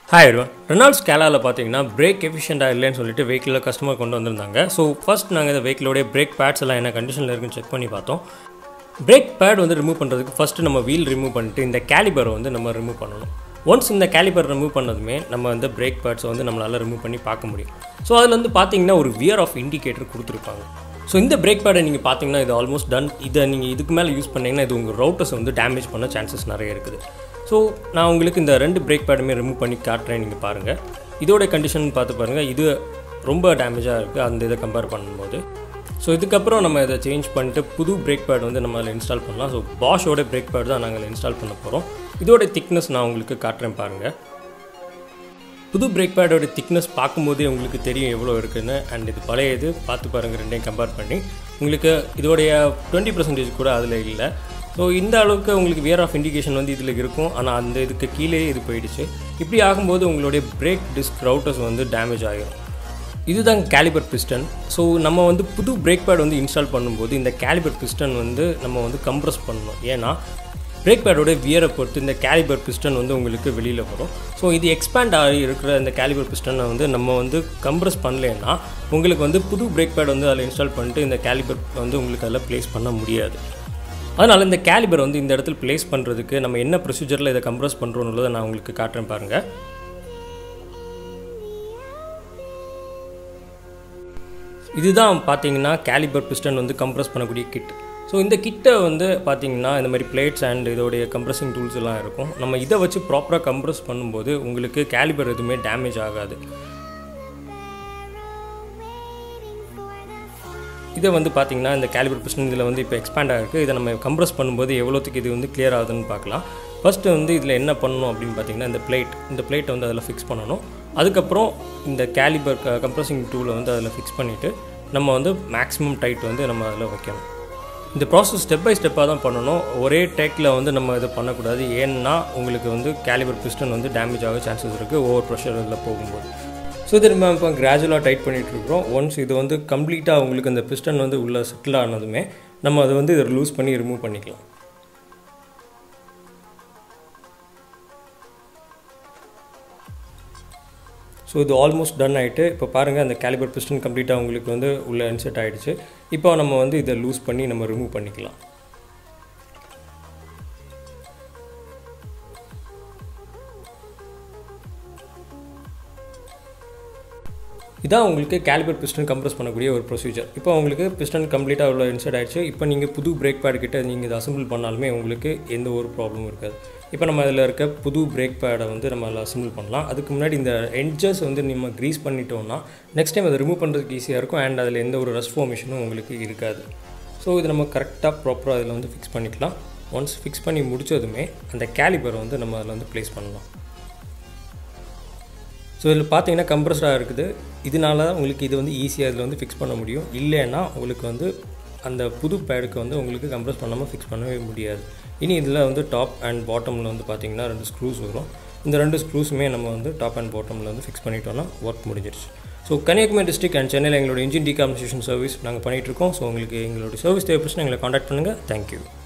hi everyone Reynolds கேலாவில் பார்த்தீங்கன்னா break எஃபிஷியண்டாக இல்லைன்னு சொல்லிட்டு வெஹிக்கிளில் கஸ்டமர் கொண்டு வந்திருந்தாங்க ஸோ ஃபர்ஸ்ட் நாங்கள் இந்த வெஹிக்கிளோடைய பிரேக் பேட்ஸ் எல்லாம் என்ன கண்டிஷனில் இருக்குன்னு செக் பண்ணி பார்த்தோம் பிரேக் பேட் வந்து ரிமூவ் பண்ணுறதுக்கு ஃபஸ்ட்டு நம்ம வீல் ரிமூவ் பண்ணிட்டு இந்த கேலிபரை வந்து நம்ம ரிமூவ் பண்ணணும் ஒன்ஸ் இந்த கேலிபர் ரிமூவ் பண்ணதுமே நம்ம வந்து பிரேக் பேட்ஸை வந்து நம்மளால் ரிமூவ் பண்ணி பார்க்க முடியும் ஸோ அதில் வந்து பார்த்தீங்கன்னா ஒரு வியர் ஆஃப் இண்டிகேட்டர் கொடுத்துருப்பாங்க ஸோ இந்த பிரேக் பேடை நீங்கள் பார்த்தீங்கன்னா இது ஆல்மோஸ்ட் டன் இதை நீங்கள் இதுக்கு மேலே யூஸ் பண்ணீங்கன்னா இது உங்கள் ரவுட்டர்ஸ் வந்து டேமேஜ் பண்ண சான்சஸ் நிறைய இருக்குது ஸோ நான் உங்களுக்கு இந்த ரெண்டு பிரேக் பேடுமே ரிமூவ் பண்ணி காட்டுறேன் நீங்கள் பாருங்கள் இதோட கண்டிஷன் பார்த்து பாருங்கள் இது ரொம்ப டேமேஜாக இருக்குது அந்த இதை கம்பேர் பண்ணும்போது ஸோ இதுக்கப்புறம் நம்ம இதை சேஞ்ச் பண்ணிட்டு புது பிரேக் பேட் வந்து நம்ம அதில் இன்ஸ்டால் பண்ணலாம் ஸோ பாஷோட பிரேக் பேட் தான் நாங்கள் இன்ஸ்டால் பண்ண போகிறோம் இதோட திக்னஸ் நான் உங்களுக்கு காட்டுறேன் பாருங்கள் புது பிரேக் பேடோட திக்னஸ் பார்க்கும்போதே உங்களுக்கு தெரியும் எவ்வளோ இருக்குன்னு அண்ட் இது பழைய இது பார்த்து பாருங்கள் ரெண்டையும் கம்பேர் பண்ணி உங்களுக்கு இதோடைய டுவெண்ட்டி பர்சன்டேஜ் கூட அதில் இல்லை ஸோ இந்த அளவுக்கு உங்களுக்கு வியர் ஆஃப் இண்டிகேஷன் வந்து இதில் இருக்கும் ஆனால் அந்த இதுக்கு கீழே இது போயிடுச்சு இப்படி ஆகும்போது உங்களுடைய பிரேக் டிஸ்க் ரவுட்டர்ஸ் வந்து டேமேஜ் ஆகிரும் இதுதான் கேலிபர் பிஸ்டன் ஸோ நம்ம வந்து புது பிரேக் பேட் வந்து இன்ஸ்டால் பண்ணும்போது இந்த கேலிபர் பிஸ்டன் வந்து நம்ம வந்து கம்ப்ரஸ் பண்ணணும் ஏன்னா பிரேக் பேடோட வியரை பொறுத்து இந்த கேலிபர் பிஸ்டன் வந்து உங்களுக்கு வெளியில் வரும் ஸோ இது எக்ஸ்பேண்ட் ஆகி இருக்கிற இந்த கேலிபர் பிஸ்டனை வந்து நம்ம வந்து கம்ப்ரஸ் பண்ணலைன்னா உங்களுக்கு வந்து புது பிரேக் பேட் வந்து அதில் இன்ஸ்டால் பண்ணிட்டு இந்த கேலிபர் வந்து உங்களுக்கு அதில் ப்ளேஸ் பண்ண முடியாது அதனால் இந்த கேலிபர் வந்து இந்த இடத்துல ப்ளேஸ் பண்ணுறதுக்கு நம்ம என்ன ப்ரொசீஜரில் இதை கம்ப்ரஸ் பண்ணுறோன்றதை நான் உங்களுக்கு காட்டுறேன் பாருங்கள் இதுதான் பார்த்தீங்கன்னா கேலிபர் பிஸ்டன் வந்து கம்ப்ரஸ் பண்ணக்கூடிய கிட் ஸோ இந்த கிட்டை வந்து பார்த்தீங்கன்னா இந்த மாதிரி பிளேட்ஸ் அண்ட் இதோடைய கம்ப்ரஸிங் டூல்ஸ் எல்லாம் இருக்கும் நம்ம இதை வச்சு ப்ராப்பராக கம்ப்ரஸ் பண்ணும்போது உங்களுக்கு கேலிபர் எதுவுமே டேமேஜ் ஆகாது இதை வந்து பார்த்தீங்கன்னா இந்த கேலிபர் பிஸ்டன் இதில் வந்து இப்போ எக்ஸ்பேண்ட் ஆகிருக்கு இதை நம்ம கம்ப்ரஸ் பண்ணும்போது எவ்வளோத்துக்கு இது வந்து கிளியர் ஆகுதுன்னு பார்க்கலாம் ஃபஸ்ட்டு வந்து இதில் என்ன பண்ணணும் அப்படின்னு பார்த்தீங்கன்னா இந்த பிளேட் இந்த பிளேட்டை வந்து அதில் ஃபிக்ஸ் பண்ணணும் அதுக்கப்புறம் இந்த கேலிபர் கம்ப்ரஸிங் டூலை வந்து அதில் ஃபிக்ஸ் பண்ணிவிட்டு நம்ம வந்து மேக்ஸிமம் டைட் வந்து நம்ம அதில் வைக்கணும் இந்த ப்ராசஸ் ஸ்டெப் பை ஸ்டெப்பாக தான் பண்ணணும் ஒரே டேக்கில் வந்து நம்ம இதை பண்ணக்கூடாது ஏன்னா உங்களுக்கு வந்து கேலிபர் பிஸ்டன் வந்து டேமேஜ் ஆக சான்சஸ் இருக்குது ஓவர் ப்ரெஷர் இதில் போகும்போது ஸோ இது நம்ம இப்போ கிராஜுவலாக டைட் பண்ணிகிட்ருக்குறோம் ஒன்ஸ் இது வந்து கம்ப்ளீட்டாக உங்களுக்கு அந்த பிஸ்டன் வந்து உள்ளே செட்டில் ஆனதுமே நம்ம அதை வந்து இதை லூஸ் பண்ணி ரிமூவ் பண்ணிக்கலாம் ஸோ இது ஆல்மோஸ்ட் டன் ஆகிட்டு இப்போ பாருங்கள் அந்த கேலிபர் பிஸ்டன் கம்ப்ளீட்டாக உங்களுக்கு வந்து உள்ளே இன்செர்ட் ஆகிடுச்சு இப்போ நம்ம வந்து இதை லூஸ் பண்ணி நம்ம ரிமூவ் பண்ணிக்கலாம் இதான் உங்களுக்கு கேலிபர் பிஸ்டன் கம்ப்ரஸ் பண்ணக்கூடிய ஒரு ப்ரொசீஜர் இப்போ உங்களுக்கு பிஸ்டன் கம்ப்ளீட்டாக உள்ள இன்சர்ட் ஆகிடுச்சு இப்போ நீங்கள் புது பிரேக் பேட் கிட்ட நீங்கள் இதை அசம்பிள் பண்ணாலுமே உங்களுக்கு எந்த ஒரு ப்ராப்ளமும் இருக்காது இப்போ நம்ம அதில் இருக்க புது பிரேக் பேடை வந்து நம்ம அதில் அசம்பிள் பண்ணலாம் அதுக்கு முன்னாடி இந்த எட்ஜஸ் வந்து நம்ம க்ரீஸ் பண்ணிட்டோம்னா நெக்ஸ்ட் டைம் அதை ரிமூவ் பண்ணுறதுக்கு ஈஸியாக இருக்கும் அண்ட் அதில் எந்த ஒரு ரஷ் ஃபார்மேஷனும் உங்களுக்கு இருக்காது ஸோ இது நம்ம கரெக்டாக ப்ராப்பராக அதில் வந்து ஃபிக்ஸ் பண்ணிக்கலாம் ஒன்ஸ் ஃபிக்ஸ் பண்ணி முடித்ததுமே அந்த கேலிபரை வந்து நம்ம அதில் வந்து ப்ளேஸ் பண்ணலாம் ஸோ இதில் பார்த்தீங்கன்னா கம்ப்ரஸ்டாக இருக்குது இதனால உங்களுக்கு இது வந்து ஈஸியாக இதில் வந்து ஃபிக்ஸ் பண்ண முடியும் இல்லைன்னா உங்களுக்கு வந்து அந்த புது பேடுக்கு வந்து உங்களுக்கு கம்ப்ரஸ் பண்ணாமல் ஃபிக்ஸ் பண்ணவே முடியாது இனி இதில் வந்து டாப் அண்ட் பாட்டமில் வந்து பார்த்திங்கன்னா ரெண்டு ஸ்க்ரூஸ் வரும் இந்த ரெண்டு ஸ்க்ரூஸுமே நம்ம வந்து டாப் அண்ட் பாட்டமில் வந்து ஃபிக்ஸ் பண்ணிட்டோம்னா ஒர்க் முடிஞ்சிருச்சு ஸோ கன்னியாகுமரி டிஸ்ட்ரிக் அண்ட் சென்னையில் எங்களோட இன்ஜின் டிகாமினேஷன் சர்வீஸ் நாங்கள் பண்ணிகிட்ருக்கோம் ஸோ உங்களுக்கு எங்களோட சர்வீஸ் தேவைப்படுச்சுன்னா எங்களை காண்டாக்ட் பண்ணுங்கள் தேங்க்யூ